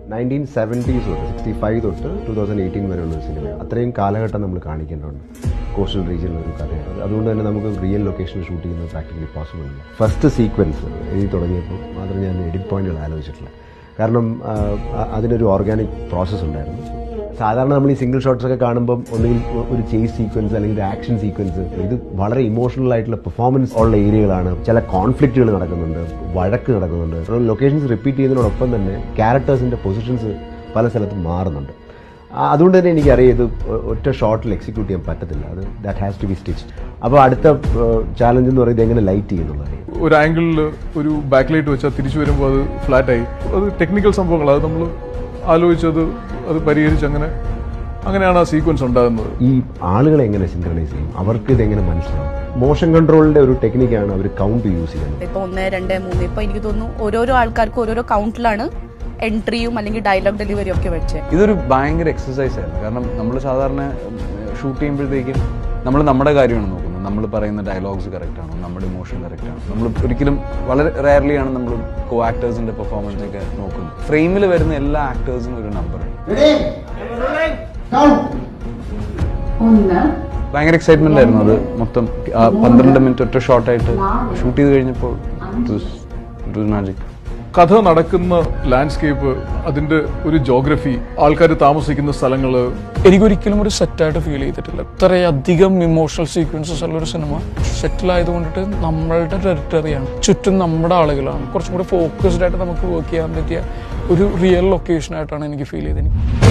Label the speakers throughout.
Speaker 1: nineteen seventies തൊട്ട് sixty five തൊട്ട് two thousand eighteen വരെയുള്ള ഒരു സിനിമ അത്രയും കാലഘട്ടം നമ്മൾ കാണിക്കേണ്ടതുണ്ട് കോസ്റ്റൽ റീജിയനിൽ ഒരു കഥയാണ് അത് അതുകൊണ്ട് തന്നെ നമുക്ക് റിയൽ ലൊക്കേഷനിൽ ഷൂട്ട് ചെയ്യുന്നത് പ്രാക്ടിക്കലി പോസിബിൾ അല്ല ഫസ്റ്റ് സീക്വൻസ് എഴുതി തുടങ്ങിയപ്പോൾ മാത്രം ഞാൻ എഡിറ്റ് പോയിന്റുകൾ ആലോചിച്ചിട്ടില്ല കാരണം ആ, അ- അതിനൊരു ഓർഗാനിക് പ്രോസസ്സ് ഉണ്ടായിരുന്നു സാധാരണ നമ്മൾ ഈ സിംഗിൾ ഷോട്ട്സ് ഒക്കെ കാണുമ്പം ഒന്നുകിൽ ഒരു ചേസ് സീക്വൻസ് അല്ലെങ്കിൽ ഒരു ആക്ഷൻ സീക്വൻസ് ഇത് വളരെ ഇമോഷണൽ ആയിട്ടുള്ള പെർഫോമൻസ് ഉള്ള ഏരിയകളാണ് ചില കോൺഫ്ലിക്റ്റുകൾ നടക്കുന്നുണ്ട് വഴക്ക് നടക്കുന്നുണ്ട് ലൊക്കേഷൻസ് റിപ്പീറ്റ് ചെയ്യുന്നതിനോടൊപ്പം തന്നെ ക്യാരക്ടേഴ്സിൻ്റെ പൊസിഷൻസ് പല സ്ഥലത്തും മാറുന്നുണ്ട് ആ, അതുകൊണ്ട് തന്നെ എനിക്കറിയാം ഇത് ഒ- ഒറ്റ ഷോട്ടിൽ എക്സിക്യൂട്ട് ചെയ്യാൻ പറ്റത്തില്ല അത് that has to be stitch അപ്പോൾ അടുത്ത ചാലഞ്ച് എന്ന് പറയുന്നത് എങ്ങനെ ലൈറ്റ് ചെയ്യുന്നുള്ളതാണ്
Speaker 2: ഒരു ആംഗിളിൽ ഒരു ബാക്ക് ലൈറ്റ് വെച്ചാൽ തിരിച്ചു വരുമ്പോൾ അത് ഫ്ലാറ്റ് ആയി അത് ടെക്നിക്കൽ സംഭവങ്ങൾ അത് നമ്മൾ ആലോചിച്ചത് അത് പരിഹരിച്ച് അങ്ങനെ അങ്ങനെയാണ് ആ സീക്വൻസ് ഉണ്ടാകുന്നത്
Speaker 1: ഈ ആളുകളെ എങ്ങനെ സിൻക്രണൈസ് ചെയ്യും അവർക്ക് ഇതെങ്ങനെ മനസ്സിലാവും മോഷൻ കൺട്രോളിന്റെ ഒരു ടെക്നിക്കാണ് അവർ കൗണ്ട് യൂസ് ചെയ്യുന്നത്
Speaker 3: ഇപ്പൊ ഒന്ന് രണ്ട് മൂന്ന് ഇപ്പൊ എനിക്ക് തോന്നുന്നു ഓരോരോ ആൾക്കാർക്ക് ഓരോരോ കൗണ്ടിലാണ് എൻട്രിയും അല്ലെങ്കിൽ ഡയലോഗ് ഡെലിവറിയും ഒക്കെ വെച്ച്
Speaker 4: ഇതൊരു ഭയങ്കര എക്സസൈസ് ആയിരുന്നു കാരണം നമ്മൾ സാധാരണ ഷൂട്ട് ചെയ്യുമ്പോഴത്തേക്കും നമ്മൾ നമ്മുടെ കാര്യമാണ് നോക്കുന്നത് നമ്മൾ പറയുന്ന ഡയലോഗ്സ് കറക്റ്റ് ആണോ നമ്മുടെ ഇമോഷൻ കറക്റ്റ് ആണോ നമ്മൾ ഒരിക്കലും വളരെ റയർലി ആണ് നമ്മൾ കോ ആക്ടേഴ്സിന്റെ പെർഫോമൻസ് ഒക്കെ നോക്കുന്നത് ഫ്രെയിമിൽ വരുന്ന എല്ലാ ആക്ടേഴ്സിനും ഒരു നമ്പർ
Speaker 5: ഒന്ന്
Speaker 4: ഭയങ്കര എക്സൈറ്റ്മെന്റ് ആയിരുന്നു അത് മൊത്തം ആ പന്ത്രണ്ട് മിനിറ്റ് ഒറ്റ ഷോട്ടായിട്ട് ഷൂട്ട് ചെയ്ത് കഴിഞ്ഞപ്പോൾ മാജിക്
Speaker 2: കഥ നടക്കുന്ന ലാൻഡ്സ്കേപ്പ് അതിന്റെ ഒരു ജോഗ്രഫി ആൾക്കാർ താമസിക്കുന്ന സ്ഥലങ്ങള്
Speaker 6: എനിക്കൊരിക്കലും ഒരു സെറ്റായിട്ട് ഫീൽ ചെയ്തിട്ടില്ല ഇത്രയധികം ഇമോഷണൽ സീക്വൻസസ് ഉള്ള ഒരു സിനിമ സെറ്റിലായത് കൊണ്ടിട്ട് നമ്മളുടെ ടെറിട്ടറിയാണ് ചുറ്റും നമ്മുടെ ആളുകളാണ് കുറച്ചും കൂടി ഫോക്കസ്ഡ് ആയിട്ട് നമുക്ക് വർക്ക് ചെയ്യാൻ പറ്റിയ ഒരു റിയൽ ലൊക്കേഷനായിട്ടാണ് എനിക്ക് ഫീൽ ചെയ്തത്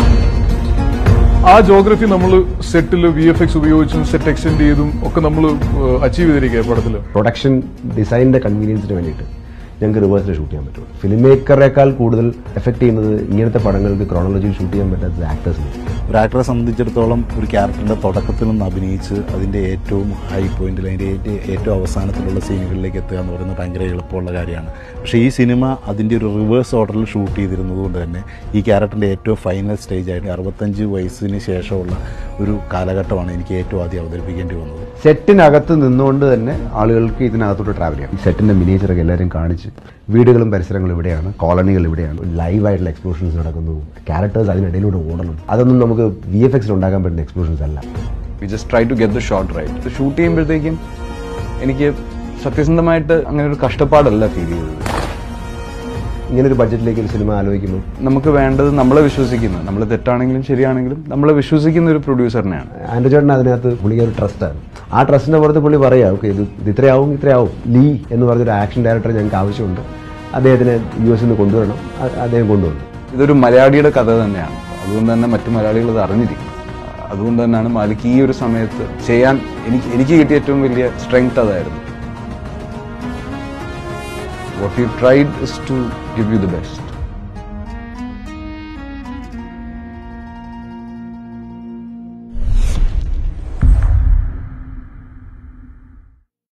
Speaker 2: ആ ജോഗ്രഫി നമ്മൾ സെറ്റിൽ വി എഫ് എക്സ് ഉപയോഗിച്ചും സെറ്റ് എക്സ്റ്റെൻഡ് ചെയ്തും ഒക്കെ നമ്മൾ അച്ചീവ് ചെയ്തിരിക്കുക പടത്തിൽ
Speaker 1: പ്രൊഡക്ഷൻ ഡിസൈനിന്റെ കൺവീനിയൻസിന് വേണ്ടിയിട്ട് ഞങ്ങൾക്ക് റിവേഴ്സിൽ ഷൂട്ട് ചെയ്യാൻ പറ്റും ഫിലിം മേക്കറേക്കാൾ കൂടുതൽ എഫക്ട് ചെയ്യുന്നത് ഇങ്ങനത്തെ പടങ്ങൾക്ക് ക്രോണോളജിയിൽ ഷൂട്ട് ചെയ്യാൻ പറ്റാത്ത ആക്ടേഴ്സിന്
Speaker 7: ഒരു ആക്ടറെ സംബന്ധിച്ചിടത്തോളം ഒരു ക്യാരക്ടറിന്റെ തുടക്കത്തിൽ നിന്ന് അഭിനയിച്ച് അതിന്റെ ഏറ്റവും ഹൈ പോയിന്റിൽ അതിന്റെ ഏറ്റ- ഏറ്റവും അവസാനത്തിലുള്ള സീനുകളിലേക്ക് എത്തുക എന്ന് പറയുന്നത് ഭയങ്കര എളുപ്പമുള്ള കാര്യമാണ് പക്ഷേ ഈ സിനിമ അതിന്റെ ഒരു റിവേഴ്സ് ഓർഡറിൽ ഷൂട്ട് ചെയ്തിരുന്നത് കൊണ്ട് തന്നെ ഈ ക്യാരക്ടറിന്റെ ഏറ്റവും ഫൈനൽ സ്റ്റേജ് ആയിട്ട് അറുപത്തഞ്ച് വയസ്സിന് ശേഷമുള്ള ഒരു കാലഘട്ടമാണ് എനിക്ക് ഏറ്റവും ആദ്യം അവതരിപ്പിക്കേണ്ടി വന്നത്
Speaker 1: സെറ്റിനകത്ത് നിന്നുകൊണ്ട് തന്നെ ആളുകൾക്ക് ഇതിനകത്തോട്ട് ട്രാവൽ ചെയ്യാം ഈ സെറ്റിന്റെ മിനിയേച്ചറൊക്കെ എല്ലാവരും കാണിച്ച് വീടുകളും പരിസരങ്ങളും ഇവിടെയാണ് കോളനികൾ ഇവിടെയാണ് ലൈവായിട്ടുള്ള എക്സ്പ്ലോഷൻസ് നടക്കുന്നു ക്യാരക്ടേഴ്സ് അതിനിടയിലൂടെ ഓടണം അതൊന്നും നമുക്ക് വി എഫ് എക്സിൽ ഉണ്ടാക്കാൻ പറ്റുന്ന എക്സ്പ്ലോഷൻസ് അല്ല
Speaker 4: we just try to get the shot right shoot ചെയ്യുമ്പോഴത്തേക്കും എനിക്ക് സത്യസന്ധമായിട്ട് അങ്ങനെ ഒരു കഷ്ടപ്പാടല്ല ഫീൽ ചെയ്തത്
Speaker 1: ഇങ്ങനെ ഒരു ബഡ്ജറ്റിലേക്ക് ഒരു സിനിമ ആലോചിക്കുമ്പോൾ
Speaker 4: നമുക്ക് വേണ്ടത് നമ്മളെ വിശ്വസിക്കുന്ന നമ്മൾ തെറ്റാണെങ്കിലും ശരിയാണെങ്കിലും നമ്മളെ വിശ്വസിക്കുന്ന ഒരു പ്രൊഡ്യൂസറിനെയാണ്
Speaker 1: ആൻഡ്രോ ചേട്ടൻ അതിനകത്ത് പുള്ളിക്ക് ഒരു ട്രസ്റ്റാണ് ആ ട്രസ്റ്റിന്റെ പുറത്ത് പുള്ളി പറയാം ഓക്കെ ഇത് ഇത് ഇത്രയാവും ഇത്രയാവും ലീ എന്ന് പറഞ്ഞൊരു ആക്ഷൻ ഡയറക്ടർ ഞങ്ങൾക്ക് ആവശ്യമുണ്ട് അദ്ദേഹത്തിന് യു എസിൽ നിന്ന് കൊണ്ടുവരണം അ- അദ്ദേഹം കൊണ്ടുവന്നു
Speaker 4: ഇതൊരു മലയാളിയുടെ കഥ തന്നെയാണ് അതുകൊണ്ട് തന്നെ മറ്റു മലയാളികൾ ഇത് അറിഞ്ഞിരിക്കും അതുകൊണ്ട് തന്നെയാണ് മാലിക് ഈ ഒരു സമയത്ത് ചെയ്യാൻ എനിക്ക് എനിക്ക് കിട്ടിയ ഏറ്റവും വലിയ സ്ട്രെങ്ത് അതായിരുന്നു what you tried is to give you the best